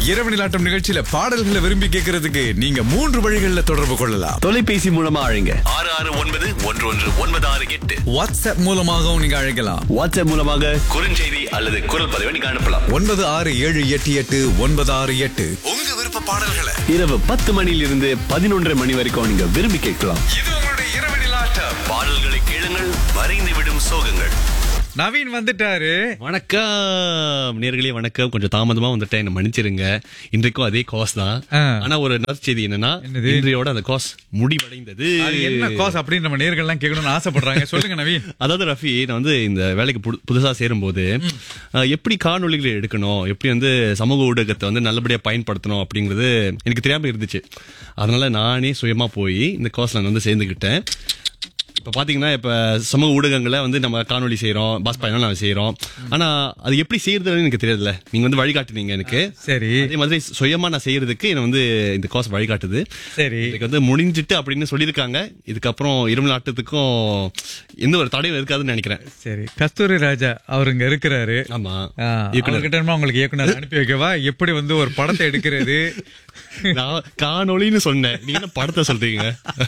இரவு நிலாட்டம் நிகழ்ச்சியில பாடல்களை விரும்பி கேட்கறதுக்கு நீங்க மூன்று வழிகள்ல தொடர்பு கொள்ளலாம் தொலைபேசி மூலமா அழைங்க ஆறு ஆறு ஒன்பது ஒன்று ஒன்று ஒன்பது ஆறு எட்டு வாட்ஸ்அப் மூலமாகவும் நீங்க அழைக்கலாம் வாட்ஸ்அப் மூலமாக குறுஞ்செய்தி அல்லது குரல் பதிவை நீங்க அனுப்பலாம் ஒன்பது ஆறு ஏழு எட்டு எட்டு ஒன்பது ஆறு எட்டு உங்க விருப்ப பாடல்களை இரவு பத்து மணியிலிருந்து பதினொன்றரை மணி வரைக்கும் நீங்க விரும்பி கேட்கலாம் இது உங்களுடைய இரவு நிலாட்டம் பாடல்களை கேளுங்கள் மறைந்து விடும் சோகங்கள் நவீன் வந்துட்டாரு வணக்கம் நேர்களே வணக்கம் கொஞ்சம் தாமதமா வந்துட்டேன் என்ன மன்னிச்சிருங்க இன்றைக்கும் அதே காஸ் தான் ஆ. ஆனா ஒரு நற்செய்தி என்னன்னா என்னது? இன்றையோட அந்த காஸ் முடிவடைந்தது அது என்ன காஸ் அப்படின்னு நம்ம நேர்கள்லாம் கேட்கணும்னு ஆசைப்படுறாங்க சொல்லுங்க நவீன் அதாவது ரஃபி நான் வந்து இந்த வேலைக்கு புது- புதுசா சேரும்போது அஹ், எப்படி காணொளிகளை எடுக்கணும் எப்படி வந்து சமூக ஊடகத்தை வந்து நல்லபடியா பயன்படுத்தணும் அப்படிங்கிறது எனக்கு தெரியாம இருந்துச்சு அதனால நானே சுயமா போய் இந்த கோர்ஸ்ல நான் வந்து சேர்ந்துக்கிட்டேன் இப்ப பாத்தீங்கன்னா இப்ப சமூக ஊடகங்களை வந்து நம்ம காணொளி செய்யறோம் பாஸ் பயணம் நம்ம செய்யறோம் ஆனா அது எப்படி செய்யறதுன்னு எனக்கு தெரியல நீங்க வந்து வழிகாட்டுனீங்க எனக்கு சரி அதே மாதிரி சுயமா நான் செய்யறதுக்கு என்ன வந்து இந்த கோர்ஸ் வழிகாட்டுது சரி இதுக்கு வந்து முடிஞ்சிட்டு அப்படின்னு சொல்லியிருக்காங்க இதுக்கப்புறம் இருமல் நாட்டத்துக்கும் எந்த ஒரு தடையும் இருக்காதுன்னு நினைக்கிறேன் சரி கஸ்தூரி ராஜா அவர் இங்க இருக்கிறாரு ஆமா ஆ, அவர்கிட்ட நம்ம உங்களுக்கு இயக்குனர் அனுப்பி வைக்கவா எப்படி வந்து ஒரு படத்தை எடுக்கிறது நான் காணொளின்னு சொன்னேன் நீங்க என்ன படத்தை சொல்றீங்க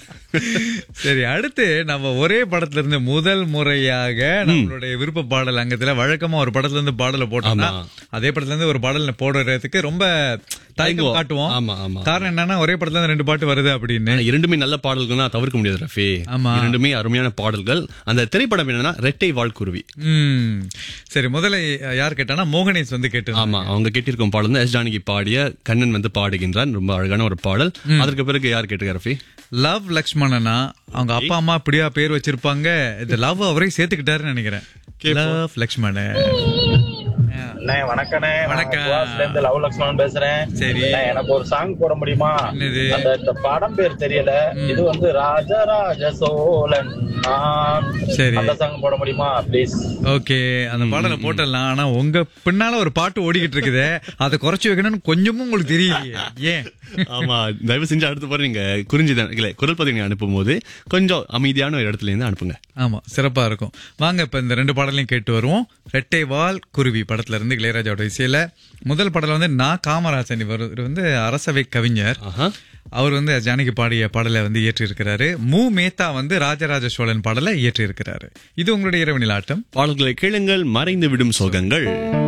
சரி அடுத்து நம்ம ஒரே படத்துல இருந்து முதல் முறையாக நம்மளுடைய விருப்ப பாடல் அங்கத்துல வழக்கமா ஒரு படத்துல இருந்து பாடலை போட்டோம்னா ஆமா. அதே படத்துல இருந்து ஒரு பாடல் போடுறதுக்கு ரொம்ப தயக்கம் தயங்குவோம். காட்டுவோம் ஆமா, ஆமா. காரணம் என்னன்னா ஒரே படத்துல இருந்து ரெண்டு பாட்டு வருது அப்படின்னு ஆனா இரண்டுமே நல்ல பாடல்கள் தான் தவிர்க்க முடியாது ரஃபி ஆமா. இரண்டுமே அருமையான பாடல்கள் அந்த திரைப்படம் என்னன்னா ரெட்டை வாழ்குருவி ம் சரி முதல்ல யார் கேட்டானா மோகனேஷ் வந்து கேட்டு ஆமா அவங்க கேட்டிருக்கும் பாடல் வந்து எஸ் ஜானகி பாடிய கண்ணன் வந்து பாடுகின்றான் ரொம்ப அழகான ஒரு பாடல் அதற்கு பிறகு யார் கேட்டிருக்காரு ரஃபி லவ் லக்ஷ்மணனா அவங்க அப்பா அம்மா அப்படியா பேர் வச்சிருப்பாங்க இந்த லவ் அவரே சேர்த்துக்கிட்டாருன்னு நினைக்கிறேன் லவ் லக்ஷ்மணன் அண்ணே வணக்கண்ணே வணக்கம். வணக்கம் இருந்து லவ் லக்ஷ்மணன் பேசுறேன் சரி. அண்ணே, எனக்கு ஒரு சாங் போட முடியுமா என்னது? அந்த இந்த படம் பேர் தெரியல இது வந்து ராஜராஜ சோழன் நான். சரி. அந்த சாங் போட முடியுமா ப்ளீஸ் ஓகே அந்த பாடலை போட்டுடலாம் ஆனா உங்க பின்னால ஒரு பாட்டு ஓடிக்கிட்டு இருக்குதே அதை குறைச்சு வைக்கணும்னு கொஞ்சமும் உங்களுக்கு தெரியலையே ஏன் ஆமா தயவு செஞ்சு அடுத்த பாரு நீங்க குறிஞ்சி இல்ல குரல் பதிவு நீங்க அனுப்பும் போது கொஞ்சம் அமைதியான ஒரு இடத்துல இருந்து அனுப்புங்க ஆமா சிறப்பா இருக்கும் வாங்க இப்ப இந்த ரெண்டு பாடலையும் கேட்டு வருவோம் ரெட்டை வால் குருவி படத்துல இருந்து இளையராஜாவோட இசையில முதல் பாடல் வந்து நான் காமராஜன் இவர் வந்து அரசவை கவிஞர் ஆஹா அவர் வந்து ஜானகி பாடிய பாடலை வந்து இயற்றி இருக்கிறாரு மு மேத்தா வந்து ராஜராஜ சோழன் பாடலை இயற்றி இருக்கிறாரு இது உங்களுடைய இரவு நிலாட்டம் பாடல்களை கேளுங்கள் மறைந்து விடும் சோகங்கள்